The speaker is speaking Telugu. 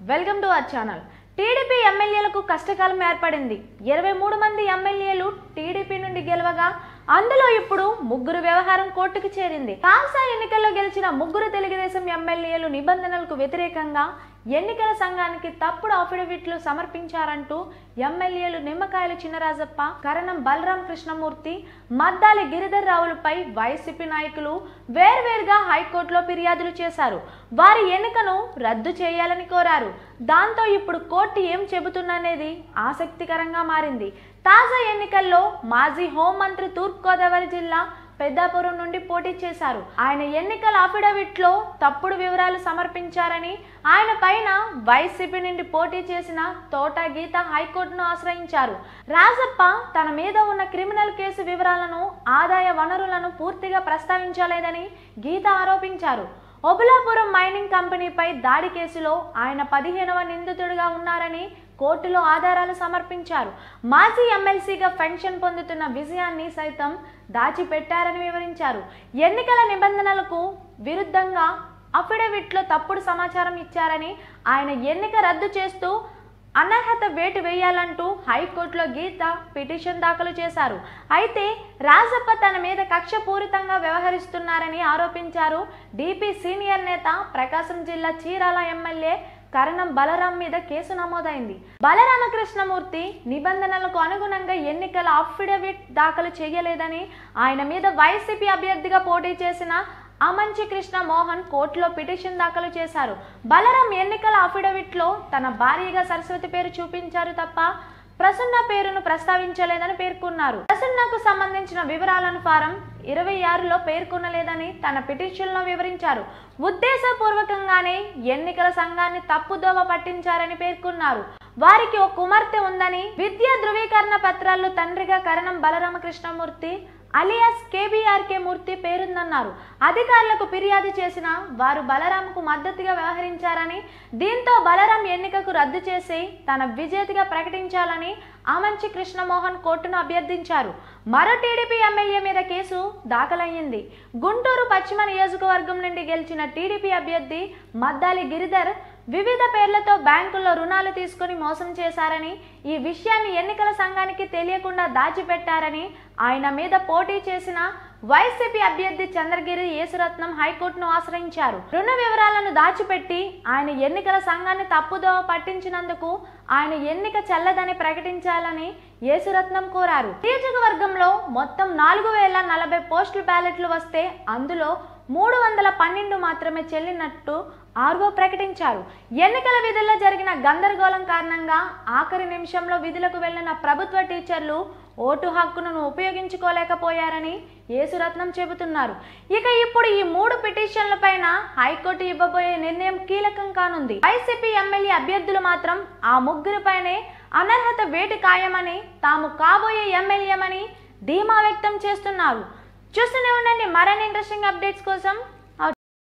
welcome to our channel TDP ఎమ్మెల్యేలకు కష్టకాలం ఏర్పడింది ఇరవై మూడు మంది ఎమ్మెల్యేలు టీడీపీ నుండి గెలవగా అందులో ఇప్పుడు ముగ్గురు వ్యవహారం కోర్టుకు చేరింది కాల్సా ఎన్నికల్లో గెలిచిన ముగ్గురు తెలుగుదేశం ఎమ్మెల్యేలు నిబంధనలకు వ్యతిరేకంగా ఎన్నికల సంఘానికి తప్పుడు అఫిడవిట్లు సమర్పించారంటూ ఎమ్మెల్యేలు నిమ్మకాయల చినరాజప్ప కరణం బలరాం కృష్ణమూర్తి మద్దాలి గిరిధర్ రావులపై వైసీపీ నాయకులు వేర్వేరుగా హైకోర్టులో ఫిర్యాదులు చేశారు వారి ఎన్నికను రద్దు చేయాలని కోరారు దాంతో ఇప్పుడు కోర్టు ఏం చెబుతుందనేది ఆసక్తికరంగా మారింది తాజా ఎన్నికల్లో మాజీ హోంమంత్రి తూర్పుగోదావరి జిల్లా పెద్దాపురం నుండి పోటీ చేశారు ఆయన ఎన్నికల అఫిడవిట్ లో తప్పుడు వివరాలు సమర్పించారని ఆయన పైన వైసీపీ నుండి పోటీ చేసిన తోట గీత హైకోర్టును ఆశ్రయించారు రాజప్ప తన మీద ఉన్న క్రిమినల్ కేసు వివరాలను ఆదాయ వనరులను పూర్తిగా ప్రస్తావించలేదని గీత ఆరోపించారు ఒబులాపురం మైనింగ్ కంపెనీపై దాడి కేసులో ఆయన పదిహేనవ నిందితుడిగా ఉన్నారని కోర్టులో ఆధారాలు సమర్పించారు మాజీ ఎమ్మెల్సీగా పెన్షన్ పొందుతున్న విజయాన్ని సైతం దాచిపెట్టారని వివరించారు ఎన్నికల నిబంధనలకు విరుద్ధంగా అఫిడవిట్లో తప్పుడు సమాచారం ఇచ్చారని ఆయన ఎన్నిక రద్దు చేస్తూ అనర్హత వేటు వేయాలంటూ హైకోర్టులో గీత పిటిషన్ దాఖలు చేశారు అయితే రాజప్ప తన మీద కక్షపూరితంగా వ్యవహరిస్తున్నారని ఆరోపించారు డిపి సీనియర్ నేత ప్రకాశం జిల్లా చీరాల ఎమ్మెల్యే కరణం బలరాం మీద కేసు నమోదైంది బలరామకృష్ణమూర్తి నిబంధనలకు అనుగుణంగా ఎన్నికల అఫిడవిట్ దాఖలు చేయలేదని ఆయన మీద వైసీపీ అభ్యర్థిగా పోటీ చేసిన అమంచి కృష్ణ మోహన్ కోర్టులో పిటిషన్ దాఖలు చేశారు బలరాం ఎన్నికల అఫిడవిట్లో తన భార్యగా సరస్వతి పేరు చూపించారు తప్ప ప్రసన్న పేరును ప్రస్తావించలేదని పేర్కొన్నారు ప్రసన్నకు సంబంధించిన వివరాలను ఫారం ఇరవై ఆరులో పేర్కొనలేదని తన పిటిషన్లో వివరించారు ఉద్దేశపూర్వకంగానే ఎన్నికల సంఘాన్ని తప్పుదోవ పట్టించారని పేర్కొన్నారు వారికి ఒక కుమార్తె ఉందని విద్యా ధృవీకరణ పత్రాల్లో తండ్రిగా కరణం బలరామకృష్ణమూర్తి అలియాస్ కేబీఆర్కే మూర్తి పేరుందన్నారు అధికారులకు ఫిర్యాదు చేసిన వారు బలరాంకు మద్దతుగా వ్యవహరించారని దీంతో బలరాం ఎన్నికకు రద్దు చేసి తన విజేతగా ప్రకటించాలని ఆమంచి కృష్ణమోహన్ కోర్టును అభ్యర్థించారు మరో టీడీపీ ఎమ్మెల్యే మీద కేసు దాఖలయ్యింది గుంటూరు పశ్చిమ నియోజకవర్గం నుండి గెలిచిన టీడీపీ అభ్యర్థి మద్దాలి గిరిధర్ వివిధ పేర్లతో బ్యాంకుల్లో రుణాలు తీసుకుని మోసం చేశారని ఈ విషయాన్ని ఎన్నికల సంఘానికి తెలియకుండా దాచిపెట్టారని ఆయన మీద పోటీ చేసిన వైసీపీ అభ్యర్థి చంద్రగిరి యేసురత్నం హైకోర్టును ఆశ్రయించారు రుణ వివరాలను దాచిపెట్టి ఆయన ఎన్నికల సంఘాన్ని తప్పుదోవ పట్టించినందుకు ఆయన ఎన్నిక చెల్లదని ప్రకటించాలని యేసురత్నం కోరారు నియోజకవర్గంలో మొత్తం నాలుగు వేల నలభై పోస్టల్ బ్యాలెట్లు వస్తే అందులో మూడు వందల పన్నెండు మాత్రమే చెల్లినట్టు ఆర్వో ప్రకటించారు ఎన్నికల విధుల్లో జరిగిన గందరగోళం కారణంగా ఆఖరి నిమిషంలో విధులకు వెళ్లిన ప్రభుత్వ టీచర్లు ఓటు హక్కును ఉపయోగించుకోలేకపోయారని యేసురత్నం చెబుతున్నారు ఇక ఇప్పుడు ఈ మూడు పిటిషన్లపైన హైకోర్టు ఇవ్వబోయే నిర్ణయం కీలకం కానుంది వైసీపీ ఎమ్మెల్యే అభ్యర్థులు మాత్రం ఆ ముగ్గురిపైనే అనర్హత వేటు ఖాయమని తాము కాబోయే ఎమ్మెల్యేమని ధీమా వ్యక్తం చేస్తున్నారు చూస్తూనే ఉండండి మరిన్ని ఇంట్రెస్టింగ్ అప్డేట్స్ కోసం